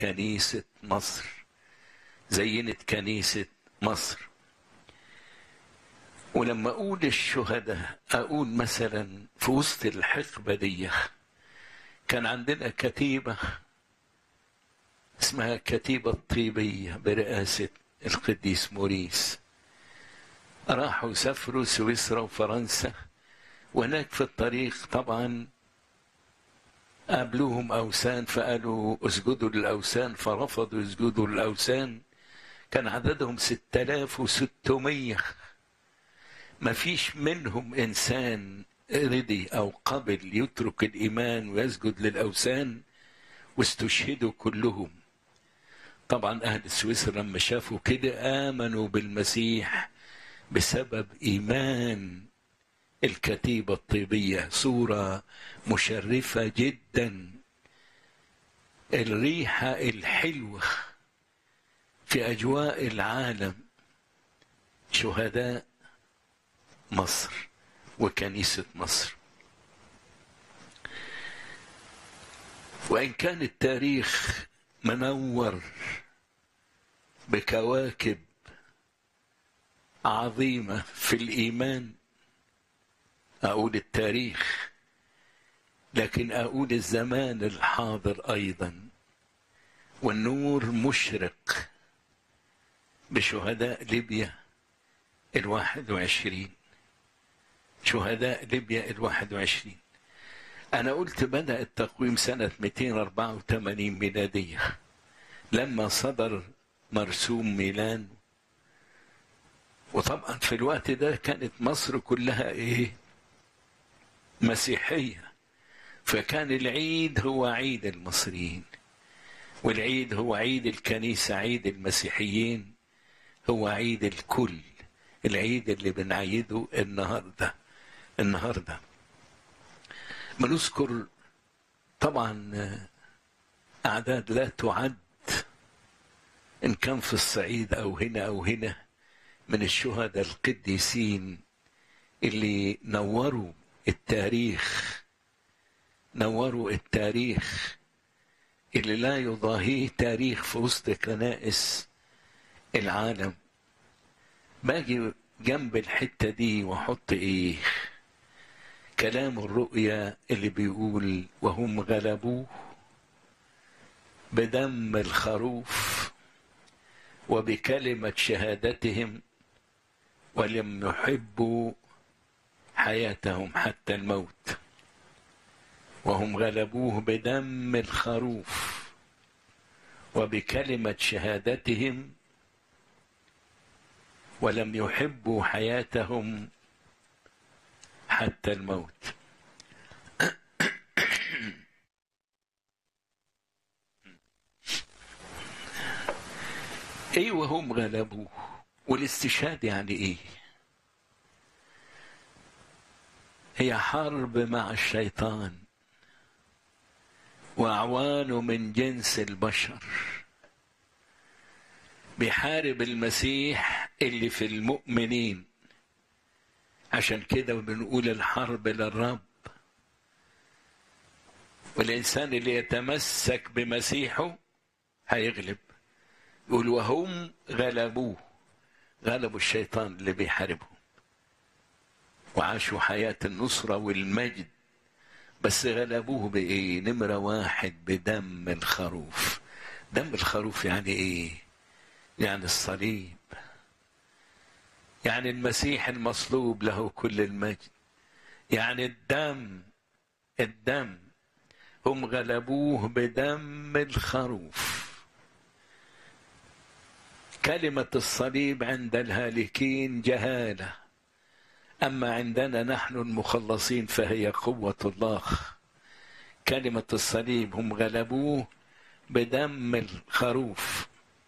كنيسة مصر زينت كنيسة مصر ولما أقول الشهداء أقول مثلا في وسط الحقبة دي كان عندنا كتيبة اسمها كتيبة الطيبية برئاسة القديس موريس راحوا سافروا سويسرا وفرنسا وهناك في الطريق طبعا قابلوهم أوثان فقالوا اسجدوا للأوثان فرفضوا يسجدوا للأوثان كان عددهم 6600 ما فيش منهم إنسان رضي أو قبل يترك الإيمان ويسجد للأوثان واستشهدوا كلهم طبعا أهل سويسرا لما شافوا كده آمنوا بالمسيح بسبب إيمان الكتيبة الطيبية صورة مشرفة جدا الريحة الحلوة في أجواء العالم شهداء مصر وكنيسة مصر وإن كان التاريخ منور بكواكب عظيمة في الإيمان أقول التاريخ لكن أقول الزمان الحاضر أيضا والنور مشرق بشهداء ليبيا الواحد وعشرين شهداء ليبيا الواحد وعشرين أنا قلت بدأ التقويم سنة 284 ميلادية لما صدر مرسوم ميلان وطبعا في الوقت ده كانت مصر كلها ايه مسيحية فكان العيد هو عيد المصريين والعيد هو عيد الكنيسة عيد المسيحيين هو عيد الكل العيد اللي بنعيده النهارده النهارده بنذكر طبعا أعداد لا تعد إن كان في الصعيد أو هنا أو هنا من الشهداء القديسين اللي نوروا التاريخ نوروا التاريخ اللي لا يضاهيه تاريخ في وسط كنائس العالم باجي جنب الحتة دي واحط ايه كلام الرؤيا اللي بيقول وهم غلبوه بدم الخروف وبكلمة شهادتهم ولم يحبوا حياتهم حتى الموت وهم غلبوه بدم الخروف وبكلمة شهادتهم ولم يحبوا حياتهم حتى الموت ايوه هم غلبوه والاستشهاد يعني ايه هي حرب مع الشيطان واعوانه من جنس البشر بيحارب المسيح اللي في المؤمنين عشان كده بنقول الحرب للرب والإنسان اللي يتمسك بمسيحه هيغلب يقول وهم غلبوه غلبوا الشيطان اللي بيحاربهم وعاشوا حياة النصرة والمجد بس غلبوه بإيه نمرة واحد بدم الخروف دم الخروف يعني إيه يعني الصليب يعني المسيح المصلوب له كل المجد يعني الدم الدم هم غلبوه بدم الخروف كلمة الصليب عند الهالكين جهالة أما عندنا نحن المخلصين فهي قوة الله كلمة الصليب هم غلبوه بدم الخروف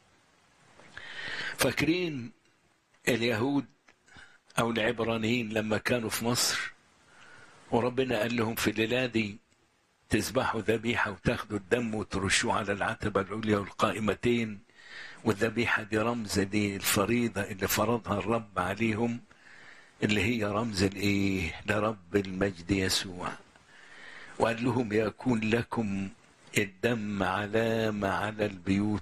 فاكرين اليهود او العبرانيين لما كانوا في مصر وربنا قال لهم في الليله دي تذبحوا ذبيحه وتاخدوا الدم وترشوه على العتبه العليا والقائمتين والذبيحه دي رمز للفريضه اللي فرضها الرب عليهم اللي هي رمز الايه لرب المجد يسوع وقال لهم يكون لكم الدم علامة على البيوت